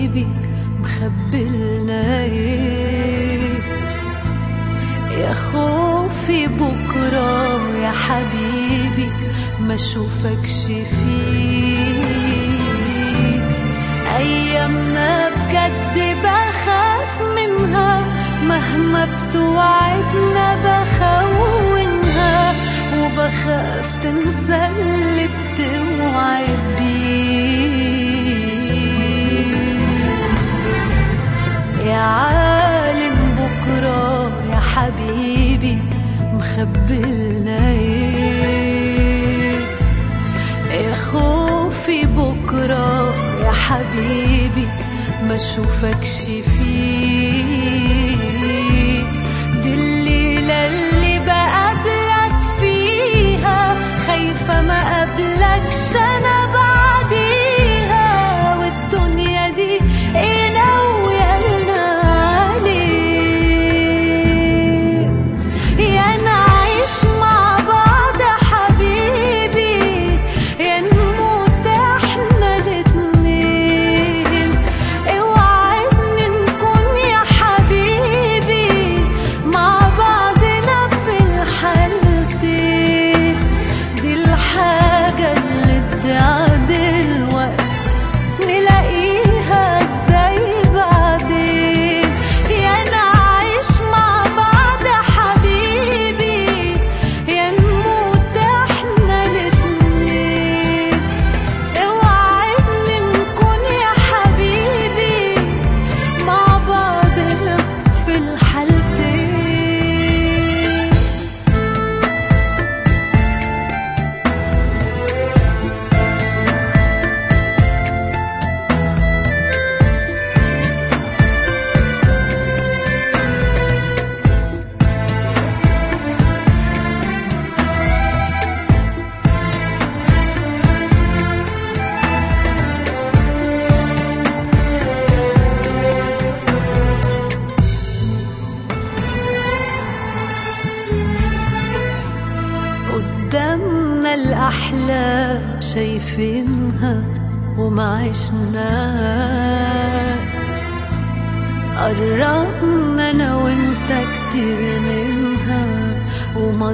حبيبي مخبلنا ايه يا خوفي بكرة يا حبيبي ما اشوفكش فيه ايامنا بجد بخاف منها مهما بتوعدنا بخونها وبخاف تنسى اللي بتوعد بيه يا عالم بكرة يا حبيبي مخبلنا ايه يا خوفي بكرة يا حبيبي ما اشوفكش فيك دي الليلة اللي بقابلك فيها خايفة ما قابلكش انا بعديها والدنيا دي ايه ناوية لنا عليه يا نعيش مع بعض يا حبيبي يا نموت احنا الاتنين اوعدني نكون يا حبيبي مع بعضنا في الحالتين دي الحاجة اللي تعدل وقت نلاقيها ازاي بعدين يا نعيش مع بعض يا حبيبي يا نموت احنا الاتنين اوعدني نكون يا حبيبي مع بعضنا في الحالتين قدامنا الأحلام شايفينها وما عشناها قربنا أنا وأنت كتير منها وما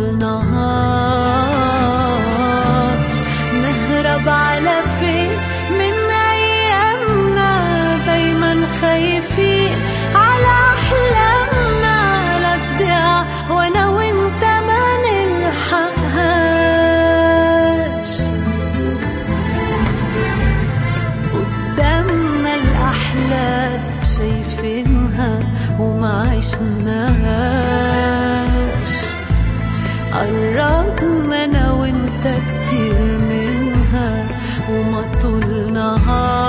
طولناهاش نهرب على فين من أيامنا دايما خايفين على أحلامنا لا تضيع وأنا وأنت ما نلحقهاش قدامنا الأحلام شايفينها وما عشناهاش قربنا أنا وأنت كتير منها وما طولناهاش